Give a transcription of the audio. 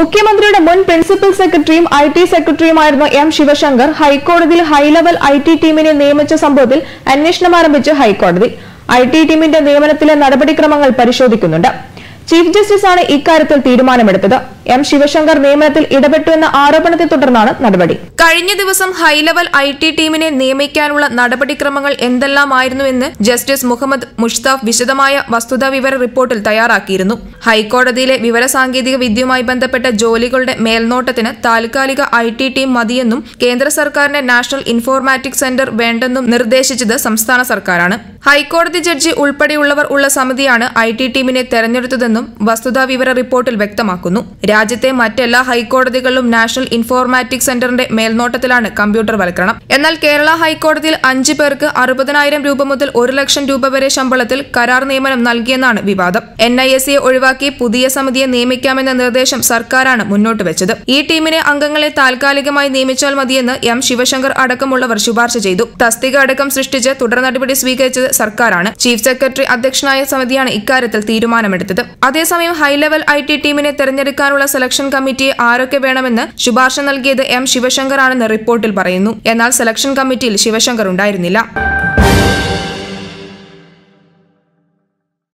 മുഖ്യമന്ത്രിയുടെ മുൻ പ്രിൻസിപ്പൽ സെക്രട്ടറിയും ഐ ടി സെക്രട്ടറിയുമായിരുന്ന എം ശിവശങ്കർ ഹൈക്കോടതിയിൽ ഹൈലെവൽ ഐ ടി ടീമിനെ നിയമിച്ച സംഭവത്തിൽ അന്വേഷണം ആരംഭിച്ച് ഹൈക്കോടതി ഐ ടി ടീമിന്റെ നിയമനത്തിലെ നടപടിക്രമങ്ങൾ പരിശോധിക്കുന്നുണ്ട് ചീഫ് ജസ്റ്റിസ് ആണ് ഇക്കാര്യത്തിൽ തീരുമാനമെടുത്തത് എം ശിവശങ്കർ നിയമനത്തിൽ ഇടപെട്ടു എന്ന ആരോപണത്തെ തുടർന്നാണ് നടപടി കഴിഞ്ഞ ദിവസം ഹൈലെവൽ ഐ ടി ടീമിനെ നിയമിക്കാനുള്ള നടപടിക്രമങ്ങൾ എന്തെല്ലാമായിരുന്നുവെന്ന് ജസ്റ്റിസ് മുഹമ്മദ് മുഷ്താഫ് വിശദമായ വസ്തുതാ വിവര റിപ്പോർട്ടിൽ തയ്യാറാക്കിയിരുന്നു ഹൈക്കോടതിയിലെ വിവരസാങ്കേതിക വിദ്യയുമായി ബന്ധപ്പെട്ട ജോലികളുടെ മേൽനോട്ടത്തിന് താൽക്കാലിക ഐ ടി ടീം മതിയെന്നും കേന്ദ്ര സർക്കാരിന്റെ നാഷണൽ ഇൻഫോർമാറ്റിക് സെന്റർ വേണ്ടെന്നും നിർദ്ദേശിച്ചത് സംസ്ഥാന സർക്കാരാണ് ഹൈക്കോടതി ജഡ്ജി ഉൾപ്പെടെയുള്ളവർ ഉള്ള സമിതിയാണ് ഐ ടി ടീമിനെ തെരഞ്ഞെടുത്തതെന്നും വസ്തുതാ വിവര റിപ്പോർട്ടിൽ വ്യക്തമാക്കുന്നു രാജ്യത്തെ മറ്റെല്ലാ ഹൈക്കോടതികളിലും നാഷണൽ ഇൻഫോർമാറ്റിക് സെന്ററിന്റെ മേൽനോട്ടത്തിലാണ് കമ്പ്യൂട്ടർ വൽക്കരണം എന്നാൽ കേരള ഹൈക്കോടതിയിൽ അഞ്ചു പേർക്ക് അറുപതിനായിരം രൂപ മുതൽ ഒരു ലക്ഷം രൂപ വരെ ശമ്പളത്തിൽ കരാർ നിയമനം നൽകിയെന്നാണ് വിവാദം എൻ ഐ എസ് സിയെ ഒഴിവാക്കി പുതിയ സമിതിയെ നിയമിക്കാമെന്ന നിർദ്ദേശം സർക്കാരാണ് മുന്നോട്ട് വെച്ചത് ഈ ടീമിനെ അംഗങ്ങളെ താൽക്കാലികമായി നിയമിച്ചാൽ മതിയെന്ന് എം ശിവശങ്കർ അടക്കമുള്ളവർ ശുപാർശ ചെയ്തു തസ്തിക അടക്കം സൃഷ്ടിച്ച് തുടർ നടപടി സ്വീകരിച്ചത് സർക്കാരാണ് ചീഫ് സെക്രട്ടറി അധ്യക്ഷനായ സമിതിയാണ് ഇക്കാര്യത്തിൽ തീരുമാനമെടുത്തത് അതേസമയം ഹൈലെവൽ ഐ ടി ടീമിനെ തെരഞ്ഞെടുക്കാനുള്ള സെലക്ഷൻ കമ്മിറ്റിയെ ആരൊക്കെ വേണമെന്ന് ശുപാർശ നൽകിയത് എം ശിവശങ്കർ ആണെന്ന് റിപ്പോർട്ടിൽ പറയുന്നു എന്നാൽ സെലക്ഷൻ കമ്മിറ്റിയിൽ ശിവശങ്കർ ഉണ്ടായിരുന്നില്ല